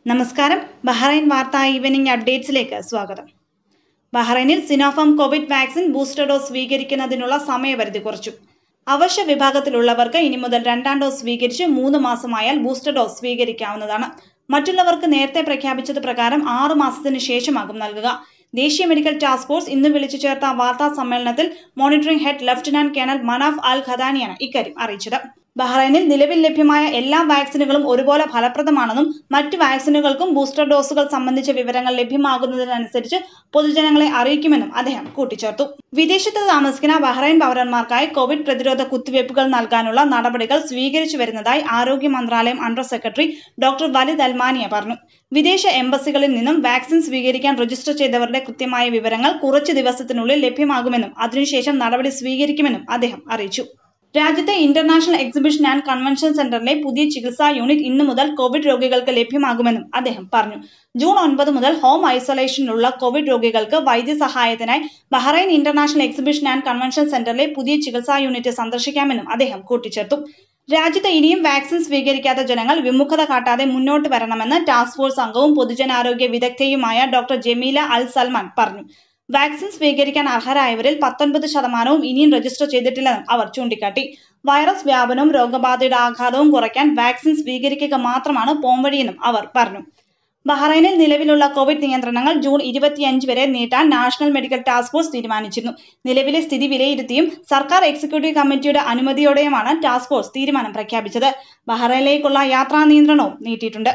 നമസ്കാരം ബഹ്റൈൻ വാർത്താ ഈവനിംഗ് അപ്ഡേറ്റ്സിലേക്ക് സ്വാഗതം ബഹ്റൈനിൽ Sinopharm covid vaccine booster dose സ്വീകരിക്കുന്നതിനുള്ള സമയപരിധി കുറച്ചു അവശ്യ വിഭാഗത്തിലുള്ളവർക്ക് ഇനി മുതൽ രണ്ടാം ഡോസ് സ്വീകരിച്ച് മൂന്ന് മാസമായാൽ ബൂസ്റ്റർ ഡോസ് സ്വീകരിക്കാവുന്നതാണ് മറ്റുള്ളവർക്ക് നേരത്തെ പ്രഖ്യാപിച്ചത് പ്രകാരം ആറ് മാസത്തിന് ശേഷമാകും നൽകുക ദേശീയ മെഡിക്കൽ ടാസ്ക് ഫോഴ്സ് ഇന്ന് വിളിച്ചു ചേർത്ത വാർത്താ സമ്മേളനത്തിൽ monitoring head lieutenant colonel Manaf Al ഖദാനിയാണ് ഇക്കാര്യം അറിയിച്ചത് ബഹ്റൈനിൽ നിലവിൽ ലഭ്യമായ എല്ലാ വാക്സിനുകളും ഒരുപോലെ ഫലപ്രദമാണെന്നും മറ്റ് വാക്സിനുകൾക്കും ബൂസ്റ്റർ ഡോസുകൾ സംബന്ധിച്ച വിവരങ്ങൾ ലഭ്യമാകുന്നതിനനുസരിച്ച് പൊതുജനങ്ങളെ അറിയിക്കുമെന്നും അദ്ദേഹം കൂട്ടിച്ചേർത്തു വിദേശത്ത് താമസിക്കുന്ന ബഹ്റൈൻ പൗരന്മാർക്കായി കോവിഡ് പ്രതിരോധ കുത്തിവയ്പ്പുകൾ നൽകാനുള്ള നടപടികൾ സ്വീകരിച്ചു വരുന്നതായി ആരോഗ്യ മന്ത്രാലയം under secretary doctor Waleed Al Manea പറഞ്ഞു വിദേശ എംബസികളിൽ നിന്നും വാക്സിൻ സ്വീകരിക്കാൻ രജിസ്റ്റർ ചെയ്തവരുടെ കൃത്യമായ വിവരങ്ങൾ കുറച്ച് ദിവസത്തിനുള്ളിൽ ലഭ്യമാകുമെന്നും അതിനുശേഷം നടപടി സ്വീകരിക്കുമെന്നും അദ്ദേഹം അറിയിച്ചു രാജ്യത്തെ ഇന്റർനാഷണൽ എക്സിബിഷൻ ആൻഡ് കൺവെൻഷൻ സെന്ററിലെ പുതിയ ചികിത്സാ യൂണിറ്റ് ഇന്നു മുതൽ കോവിഡ് രോഗികൾക്ക് ലഭ്യമാകുമെന്നും അദ്ദേഹം പറഞ്ഞു ജൂൺ ഒൻപത് മുതൽ ഹോം ഐസൊലേഷനിലുള്ള കോവിഡ് രോഗികൾക്ക് വൈദ്യസഹായത്തിനായി Bahrain international exhibition and convention സെന്ററിലെ പുതിയ ചികിത്സാ യൂണിറ്റ് സന്ദർശിക്കാമെന്നും അദ്ദേഹം കൂട്ടിച്ചേർത്തു രാജ്യത്ത് ഇനിയും വാക്സിൻ സ്വീകരിക്കാത്ത ജനങ്ങൾ വിമുഖത കാട്ടാതെ മുന്നോട്ട് വരണമെന്ന് ടാസ്ക് ഫോഴ്സ് അംഗവും പൊതുജനാരോഗ്യ വിദഗ്ധയുമായ ഡോക്ടർ ജമീല അൽ സൽമാൻ പറഞ്ഞു വാക്സിൻ സ്വീകരിക്കാൻ അർഹരായവരിൽ പത്തൊൻപത് ശതമാനവും ഇനിയും രജിസ്റ്റർ ചെയ്തിട്ടില്ലെന്നും അവർ ചൂണ്ടിക്കാട്ടി വൈറസ് വ്യാപനവും രോഗബാധയുടെ ആഘാതവും കുറയ്ക്കാൻ വാക്സിൻ സ്വീകരിക്കുക മാത്രമാണ് പോംവഴിയെന്നും അവർ പറഞ്ഞു ബഹ്റൈനിൽ നിലവിലുള്ള കോവിഡ് നിയന്ത്രണങ്ങൾ ജൂൺ ഇരുപത്തിയഞ്ച് വരെ നീട്ടാൻ നാഷണൽ മെഡിക്കൽ ടാസ്ക് ഫോഴ്സ് തീരുമാനിച്ചിരുന്നു നിലവിലെ സ്ഥിതി വിലയിരുത്തിയും സർക്കാർ എക്സിക്യൂട്ടീവ് കമ്മിറ്റിയുടെ അനുമതിയോടെയുമാണ് ടാസ്ക് ഫോഴ്സ് തീരുമാനം പ്രഖ്യാപിച്ചത് ബഹ്റൈനിലേക്കുള്ള യാത്രാ നിയന്ത്രണവും നീട്ടിയിട്ടുണ്ട്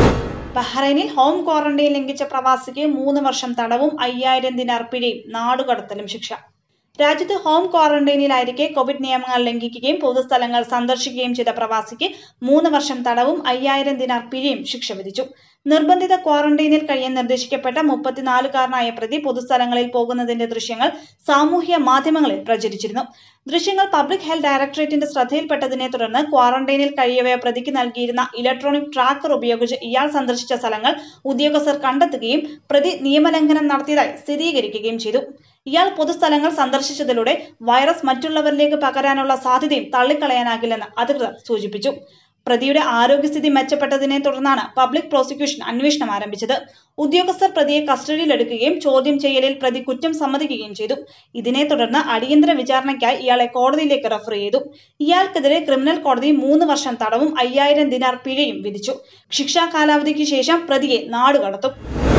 ബഹ്റൈനിൽ ഹോം ക്വാറന്റൈൻ ലംഘിച്ച പ്രവാസിക്ക് മൂന്ന് വർഷം തടവും അയ്യായിരം ദിനാർ പിഴയും നാടുകടത്തലും ശിക്ഷ രാജ്യത്ത് ഹോം ക്വാറന്റൈനിലായിരിക്കെ കോവിഡ് നിയമങ്ങൾ ലംഘിക്കുകയും പൊതുസ്ഥലങ്ങൾ സന്ദർശിക്കുകയും ചെയ്ത പ്രവാസിക്ക് മൂന്ന് വർഷം തടവും അയ്യായിരം ദിനാർ പിഴയും ശിക്ഷ വിധിച്ചു നിർബന്ധിത ക്വാറന്റൈനിൽ കഴിയാൻ നിർദ്ദേശിക്കപ്പെട്ട മുപ്പത്തിനാലുകാരനായ പ്രതി പൊതുസ്ഥലങ്ങളിൽ പോകുന്നതിന്റെ ദൃശ്യങ്ങൾ സാമൂഹ്യ മാധ്യമങ്ങളിൽ പ്രചരിച്ചിരുന്നു ദൃശ്യങ്ങൾ പബ്ലിക് ഹെൽത്ത് ഡയറക്ടറേറ്റിന്റെ ശ്രദ്ധയിൽപ്പെട്ടതിനെ തുടർന്ന് ക്വാറന്റൈനിൽ കഴിയവെ പ്രതിക്ക് നൽകിയിരുന്ന ഇലക്ട്രോണിക് ട്രാക്കർ ഉപയോഗിച്ച് ഇയാൾ സന്ദർശിച്ച സ്ഥലങ്ങൾ ഉദ്യോഗസ്ഥർ കണ്ടെത്തുകയും പ്രതി നിയമലംഘനം നടത്തിയതായി സ്ഥിരീകരിക്കുകയും ചെയ്തു ഇയാൾ പൊതുസ്ഥലങ്ങൾ സന്ദർശിച്ചതിലൂടെ വൈറസ് മറ്റുള്ളവരിലേക്ക് പകരാനുള്ള സാധ്യതയും തള്ളിക്കളയാനാകില്ലെന്ന് അധികൃതർ സൂചിപ്പിച്ചു പ്രതിയുടെ ആരോഗ്യസ്ഥിതി മെച്ചപ്പെട്ടതിനെ തുടർന്നാണ് പബ്ലിക് പ്രോസിക്യൂഷൻ അന്വേഷണം ആരംഭിച്ചത് ഉദ്യോഗസ്ഥർ പ്രതിയെ കസ്റ്റഡിയിലെടുക്കുകയും ചോദ്യം ചെയ്യലിൽ പ്രതി കുറ്റം സമ്മതിക്കുകയും ചെയ്തു ഇതിനെ തുടർന്ന് അടിയന്തര വിചാരണയ്ക്കായി ഇയാളെ കോടതിയിലേക്ക് റഫർ ചെയ്തു ഇയാൾക്കെതിരെ ക്രിമിനൽ കോടതി മൂന്ന് വർഷം തടവും അയ്യായിരം ദിനാർ പിഴയും വിധിച്ചു ശിക്ഷാ കാലാവധിക്ക് ശേഷം പ്രതിയെ നാടുകടത്തും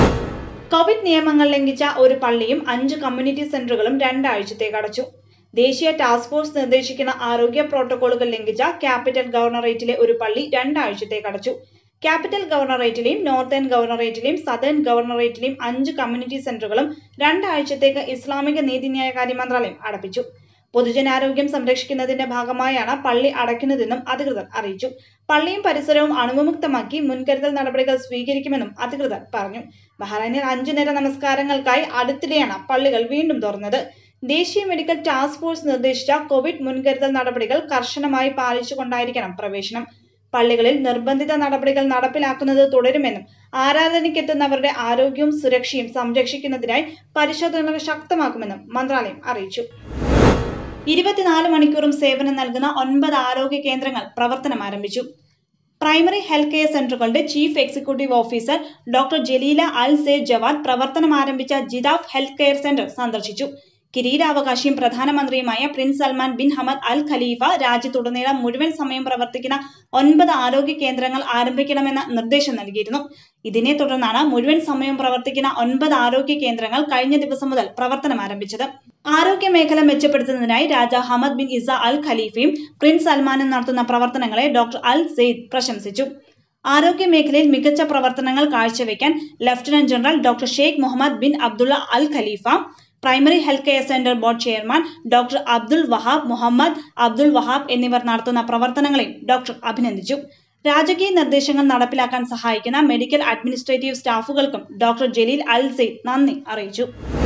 കോവിഡ് നിയമങ്ങൾ ലംഘിച്ച ഒരു പള്ളിയും അഞ്ച് കമ്മ്യൂണിറ്റി സെന്ററുകളും രണ്ടാഴ്ചത്തേക്ക് അടച്ചു ദേശീയ ടാസ്ക് ഫോഴ്സ് നിർദ്ദേശിക്കുന്ന ആരോഗ്യ പ്രോട്ടോകോളുകൾ ലംഘിച്ച ക്യാപിറ്റൽ ഗവർണറേറ്റിലെ ഒരു പള്ളി രണ്ടാഴ്ചത്തേക്ക് അടച്ചു ക്യാപിറ്റൽ ഗവർണറേറ്റിലെയും നോർത്തേൺ ഗവർണറേറ്റിലെയും സദേൺ ഗവർണറേറ്റിലെയും അഞ്ച് കമ്മ്യൂണിറ്റി സെന്ററുകളും രണ്ടാഴ്ചത്തേക്ക് ഇസ്ലാമിക നീതിന്യായകാര്യ മന്ത്രാലയം അടപ്പിച്ചു പൊതുജനാരോഗ്യം സംരക്ഷിക്കുന്നതിന്റെ ഭാഗമായാണ് പള്ളി അടയ്ക്കുന്നതെന്നും അധികൃതർ അറിയിച്ചു പള്ളിയും പരിസരവും അണുവിമുക്തമാക്കി മുൻകരുതൽ നടപടികൾ സ്വീകരിക്കുമെന്നും അധികൃതർ പറഞ്ഞു ബഹ്റൈനിൽ അഞ്ചു നേര നമസ്കാരങ്ങൾക്കായി അടുത്തിടെയാണ് പള്ളികൾ വീണ്ടും തുറന്നത് ദേശീയ മെഡിക്കൽ ടാസ്ക് ഫോഴ്സ് നിർദ്ദേശിച്ച കോവിഡ് മുൻകരുതൽ നടപടികൾ കർശനമായി പാലിച്ചുകൊണ്ടായിരിക്കണം പ്രവേശനം പള്ളികളിൽ നിർബന്ധിത നടപടികൾ നടപ്പിലാക്കുന്നത് തുടരുമെന്നും ആരാധനയ്ക്കെത്തുന്നവരുടെ ആരോഗ്യവും സുരക്ഷയും സംരക്ഷിക്കുന്നതിനായി പരിശോധനകൾ ശക്തമാക്കുമെന്നും മന്ത്രാലയം അറിയിച്ചു ഇരുപത്തിനാല് മണിക്കൂറും സേവനം നൽകുന്ന ഒൻപത് ആരോഗ്യ കേന്ദ്രങ്ങൾ പ്രവർത്തനം ആരംഭിച്ചു പ്രൈമറി ഹെൽത്ത് കെയർ സെന്ററുകളുടെ chief executive officer doctor Jaleela Al സെ ജവാദ് പ്രവർത്തനം ആരംഭിച്ച ജിദാഫ് ഹെൽത്ത് കെയർ സെന്റർ സന്ദർശിച്ചു കിരീടാവകാശിയും പ്രധാനമന്ത്രിയുമായ Prince Salman bin Hamad Al Khalifa രാജ്യത്തുടനീളം മുഴുവൻ സമയം പ്രവർത്തിക്കുന്ന ഒൻപത് ആരോഗ്യ കേന്ദ്രങ്ങൾ ആരംഭിക്കണമെന്ന നിർദ്ദേശം നൽകിയിരുന്നു ഇതിനെ തുടർന്നാണ് മുഴുവൻ സമയം പ്രവർത്തിക്കുന്ന ഒൻപത് ആരോഗ്യ കേന്ദ്രങ്ങൾ കഴിഞ്ഞ ദിവസം മുതൽ പ്രവർത്തനം ആരംഭിച്ചത് ആരോഗ്യ മേഖല മെച്ചപ്പെടുത്തുന്നതിനായി രാജ ഹമദ് ബിൻ ഇസ അൽ ഖലീഫയും പ്രിൻസ് സൽമാനും നടത്തുന്ന പ്രവർത്തനങ്ങളെ ഡോക്ടർ അൽ സെയ്ദ് പ്രശംസിച്ചു ആരോഗ്യ മേഖലയിൽ മികച്ച പ്രവർത്തനങ്ങൾ കാഴ്ചവെക്കാൻ lieutenant general doctor Sheikh Mohammed bin Abdullah Al Khalifa primary health care centre board chairman doctor Abdul Wahab Mohammed Abdul Wahab എന്നിവർ നടത്തുന്ന പ്രവർത്തനങ്ങളെയും ഡോക്ടർ അഭിനന്ദിച്ചു രാജകീയ നിർദ്ദേശങ്ങൾ നടപ്പിലാക്കാൻ സഹായിക്കുന്ന മെഡിക്കൽ അഡ്മിനിസ്ട്രേറ്റീവ് സ്റ്റാഫുകൾക്കും ഡോക്ടർ ജലീൽ അൽ സെയ്ദ് നന്ദി അറിയിച്ചു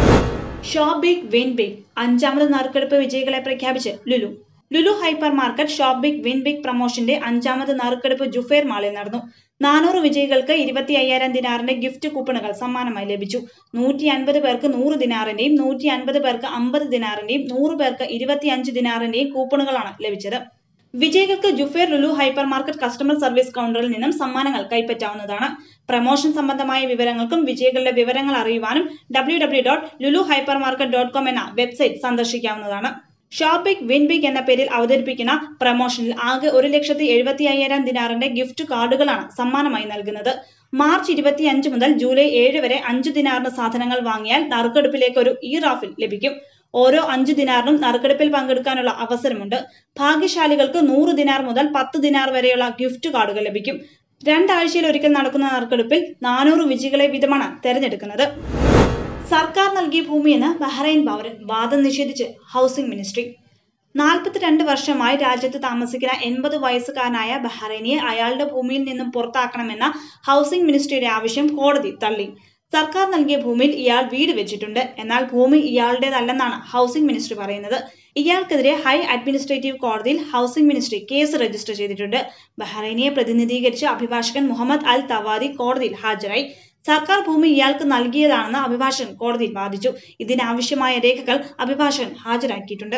ഷോ ബിഗ് വിൻ ബിഗ് അഞ്ചാമത് നറുക്കെടുപ്പ് വിജയികളെ പ്രഖ്യാപിച്ച് Lulu Lulu hypermarket shop big win big പ്രൊമോഷന്റെ അഞ്ചാമത് നറുക്കെടുപ്പ് ജുഫേർ മാളിൽ നടന്നു നാനൂറ് വിജയികൾക്ക് ഇരുപത്തി അയ്യായിരം ദിനാറിന്റെ ഗിഫ്റ്റ് കൂപ്പണുകൾ സമ്മാനമായി ലഭിച്ചു നൂറ്റി അൻപത് പേർക്ക് നൂറ് ദിനാറിന്റെയും നൂറ്റി അൻപത് പേർക്ക് അമ്പത് ദിനാറിന്റെയും നൂറ് പേർക്ക് ഇരുപത്തി അഞ്ച് ദിനാറിന്റെയും കൂപ്പണുകളാണ് ലഭിച്ചത് വിജയികൾക്ക് Jufair Lulu hypermarket customer service കൗണ്ടറിൽ നിന്നും സമ്മാനങ്ങൾ കൈപ്പറ്റാവുന്നതാണ് പ്രമോഷൻ സംബന്ധമായ വിവരങ്ങൾക്കും വിജയികളുടെ വിവരങ്ങൾ അറിയുവാനും W W dot Lulu hypermarket dot com എന്ന വെബ്സൈറ്റ് സന്ദർശിക്കാവുന്നതാണ് ഷോപ്പ് ബിഗ് വിൻ ബിഗ് എന്ന പേരിൽ അവതരിപ്പിക്കുന്ന പ്രമോഷനിൽ ആകെ ഒരു ലക്ഷത്തി എഴുപത്തി അയ്യായിരം ദിനാറിന്റെ ഗിഫ്റ്റ് കാർഡുകളാണ് സമ്മാനമായി നൽകുന്നത് മാർച്ച് ഇരുപത്തിയഞ്ച് മുതൽ ജൂലൈ ഏഴ് വരെ അഞ്ചു ദിനാറിന് സാധനങ്ങൾ വാങ്ങിയാൽ നറുക്കെടുപ്പിലേക്ക് ഒരു ഇ റാഫിൽ ലഭിക്കും ഓരോ അഞ്ചു ദിനാറിനും നറുക്കെടുപ്പിൽ പങ്കെടുക്കാനുള്ള അവസരമുണ്ട് ഭാഗ്യശാലികൾക്ക് നൂറ് ദിനാർ മുതൽ പത്ത് ദിനാർ വരെയുള്ള ഗിഫ്റ്റ് കാർഡുകൾ ലഭിക്കും രണ്ടാഴ്ചയിൽ ഒരിക്കൽ നടക്കുന്ന നറുക്കെടുപ്പിൽ നാനൂറ് വിജയികളെ വീതമാണ് തെരഞ്ഞെടുക്കുന്നത് സർക്കാർ നൽകിയ ഭൂമിയെന്ന് ബഹ്റൈൻ പൗരൻ വാദം നിഷേധിച്ച് ഹൗസിംഗ് മിനിസ്ട്രി നാൽപ്പത്തിരണ്ട് വർഷമായി രാജ്യത്ത് താമസിക്കുന്ന എൺപത് വയസ്സുകാരനായ ബഹ്റൈനിയെ അയാളുടെ ഭൂമിയിൽ നിന്നും പുറത്താക്കണമെന്ന ഹൗസിംഗ് മിനിസ്ട്രിയുടെ ആവശ്യം കോടതി തള്ളി സർക്കാർ നൽകിയ ഭൂമിയിൽ ഇയാൾ വീട് വെച്ചിട്ടുണ്ട് എന്നാൽ ഭൂമി ഇയാളുടേതല്ലെന്നാണ് ഹൗസിംഗ് മിനിസ്ട്രി പറയുന്നത് ഇയാൾക്കെതിരെ ഹൈ അഡ്മിനിസ്ട്രേറ്റീവ് കോടതിയിൽ ഹൗസിംഗ് മിനിസ്ട്രി കേസ് രജിസ്റ്റർ ചെയ്തിട്ടുണ്ട് ബഹ്റൈനിയെ പ്രതിനിധീകരിച്ച് അഭിഭാഷകൻ മുഹമ്മദ് അൽ തവാദി കോടതിയിൽ ഹാജരായി സർക്കാർ ഭൂമി ഇയാൾക്ക് നൽകിയതാണെന്ന് അഭിഭാഷകൻ കോടതിയിൽ വാദിച്ചു ഇതിനാവശ്യമായ രേഖകൾ അഭിഭാഷകൻ ഹാജരാക്കിയിട്ടുണ്ട്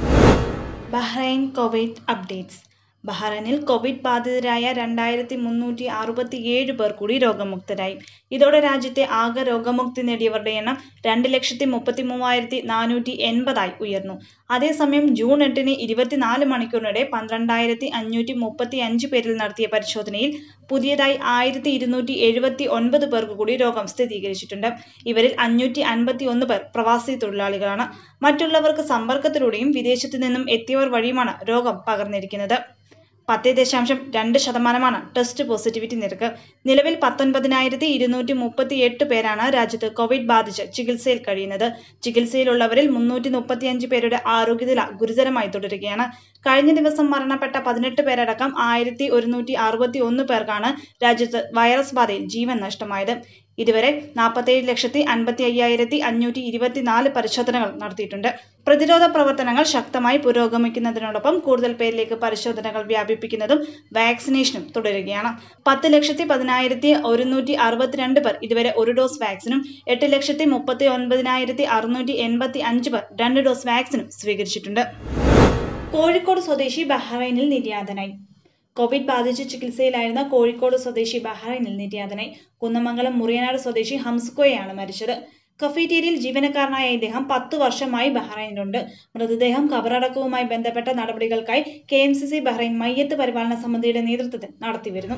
ബഹ്റൈൻ കോവിഡ് അപ്ഡേറ്റ്സ് ബഹ്റൈനിൽ കോവിഡ് ബാധിതരായ രണ്ടായിരത്തി മുന്നൂറ്റി അറുപത്തിയേഴ് പേർ കൂടി രോഗമുക്തരായി ഇതോടെ രാജ്യത്തെ ആകെ രോഗമുക്തി നേടിയവരുടെ എണ്ണം രണ്ട് ലക്ഷത്തി മുപ്പത്തി മൂവായിരത്തി നാനൂറ്റി എൺപതായി ഉയർന്നു അതേസമയം ജൂൺ എട്ടിന് ഇരുപത്തിനാല് മണിക്കൂറിനിടെ പന്ത്രണ്ടായിരത്തി അഞ്ഞൂറ്റി മുപ്പത്തി അഞ്ച് പേരിൽ നടത്തിയ പരിശോധനയിൽ പുതിയതായി ആയിരത്തി ഇരുന്നൂറ്റി എഴുപത്തി ഒൻപത് പേർക്ക് കൂടി രോഗം സ്ഥിരീകരിച്ചിട്ടുണ്ട് ഇവരിൽ അഞ്ഞൂറ്റി അൻപത്തി ഒന്ന് പേർ പ്രവാസി തൊഴിലാളികളാണ് മറ്റുള്ളവർക്ക് സമ്പർക്കത്തിലൂടെയും വിദേശത്തു നിന്നും എത്തിയവർ വഴിയുമാണ് രോഗം പകർന്നിരിക്കുന്നത് പത്ത് ദശാംശം രണ്ട് ശതമാനമാണ് ടെസ്റ്റ് പോസിറ്റിവിറ്റി നിരക്ക് നിലവിൽ പത്തൊൻപതിനായിരത്തി ഇരുന്നൂറ്റി മുപ്പത്തി എട്ട് പേരാണ് രാജ്യത്ത് കോവിഡ് ബാധിച്ച് ചികിത്സയിൽ കഴിയുന്നത് ചികിത്സയിലുള്ളവരിൽ മുന്നൂറ്റി മുപ്പത്തിയഞ്ച് പേരുടെ ആരോഗ്യനില ഗുരുതരമായി തുടരുകയാണ് കഴിഞ്ഞ ദിവസം മരണപ്പെട്ട പതിനെട്ട് പേരടക്കം ആയിരത്തി ഒരുന്നൂറ്റി അറുപത്തി ഒന്ന് പേർക്കാണ് രാജ്യത്ത് വൈറസ് ബാധയിൽ ജീവൻ നഷ്ടമായത് ഇതുവരെ നാൽപ്പത്തേഴ് ലക്ഷത്തി അൻപത്തി അയ്യായിരത്തി അഞ്ഞൂറ്റി ഇരുപത്തിനാല് പരിശോധനകൾ നടത്തിയിട്ടുണ്ട് പ്രതിരോധ പ്രവർത്തനങ്ങൾ ശക്തമായി പുരോഗമിക്കുന്നതിനോടൊപ്പം കൂടുതൽ പേരിലേക്ക് പരിശോധനകൾ വ്യാപിപ്പിക്കുന്നതും വാക്സിനേഷനും തുടരുകയാണ് പത്ത് ലക്ഷത്തി പതിനായിരത്തി ഒരുന്നൂറ്റി അറുപത്തിരണ്ട് പേർ ഇതുവരെ ഒരു ഡോസ് വാക്സിനും എട്ട് ലക്ഷത്തി മുപ്പത്തി ഒൻപതിനായിരത്തി അറുന്നൂറ്റി എൺപത്തി അഞ്ച് പേർ രണ്ട് ഡോസ് വാക്സിനും സ്വീകരിച്ചിട്ടുണ്ട് കോഴിക്കോട് സ്വദേശി ബഹ്റൈനിൽ നിര്യാതനായി കോവിഡ് ബാധിച്ച് ചികിത്സയിലായിരുന്ന കോഴിക്കോട് സ്വദേശി ബഹ്റൈനിൽ നിര്യാതനായി കുന്നമംഗലം മുറിയനാട് സ്വദേശി ഹംസ്കോയാണ് മരിച്ചത് കഫീറ്റേരിയയിൽ ജീവനക്കാരനായ ഇദ്ദേഹം പത്തു വർഷമായി ബഹ്റൈനിലുണ്ട് മൃതദേഹം കബറടക്കവുമായി ബന്ധപ്പെട്ട നടപടികൾക്കായി K M C C Bahrain മയ്യത്ത് പരിപാലന സമിതിയുടെ നേതൃത്വത്തിൽ നടത്തിവരുന്നു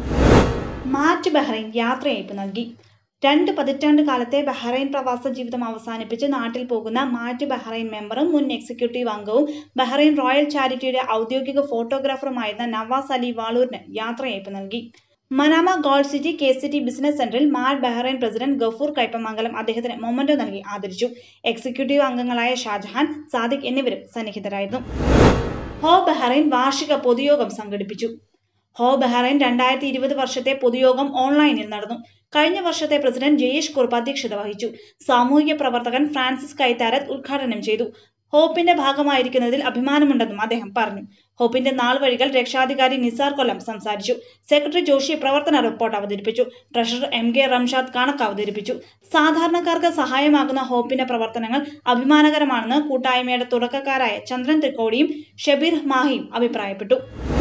മാറ്റ് ബഹ്റൈൻ യാത്രയയപ്പ് നൽകി രണ്ട് പതിറ്റാണ്ട് കാലത്തെ ബഹ്റൈൻ പ്രവാസ ജീവിതം അവസാനിപ്പിച്ച് നാട്ടിൽ പോകുന്ന മാറ്റ് ബഹ്റൈൻ മെമ്പറും മുൻ എക്സിക്യൂട്ടീവ് അംഗവും ബഹ്റൈൻ റോയൽ ചാരിറ്റിയുടെ ഔദ്യോഗിക ഫോട്ടോഗ്രാഫറുമായിരുന്ന നവാസ് അലി വാളൂരിന് യാത്രയയപ്പ് നൽകി Manama gold city K city business സെന്ററിൽ മാൽ ബഹ്റൈൻ പ്രസിഡന്റ് ഗഫൂർ കൈപ്പമംഗലം അദ്ദേഹത്തിന് മൊമന്റോ നൽകി ആദരിച്ചു എക്സിക്യൂട്ടീവ് അംഗങ്ങളായ ഷാജഹാൻ സാദിഖ് എന്നിവരും സന്നിഹിതരായിരുന്നു ഹോ ബഹ്റൈൻ വാർഷിക പൊതുയോഗം സംഘടിപ്പിച്ചു ഹോ ബഹ്റൈൻ രണ്ടായിരത്തി ഇരുപത് വർഷത്തെ പൊതുയോഗം ഓൺലൈനിൽ നടന്നു കഴിഞ്ഞ വർഷത്തെ പ്രസിഡന്റ് ജയേഷ് കുറുപ്പ് അധ്യക്ഷത വഹിച്ചു സാമൂഹിക പ്രവർത്തകൻ ഫ്രാൻസിസ് കൈത്താരത്ത് ഉദ്ഘാടനം ചെയ്തു ഹോപ്പിന്റെ ഭാഗമായിരിക്കുന്നതിൽ അഭിമാനമുണ്ടെന്നും അദ്ദേഹം പറഞ്ഞു ഹോപ്പിന്റെ നാൾ വഴികൾ രക്ഷാധികാരി നിസാർ കൊല്ലം സംസാരിച്ചു സെക്രട്ടറി ജോഷി പ്രവർത്തന റിപ്പോർട്ട് അവതരിപ്പിച്ചു ട്രഷറർ എം കെ റംഷാദ് കണക്ക് അവതരിപ്പിച്ചു സാധാരണക്കാർക്ക് സഹായമാകുന്ന ഹോപ്പിന്റെ പ്രവർത്തനങ്ങൾ അഭിമാനകരമാണെന്ന് കൂട്ടായ്മയുടെ തുടക്കക്കാരായ ചന്ദ്രൻ ത്രിക്കോടിയും ഷബീർ മാഹിയും അഭിപ്രായപ്പെട്ടു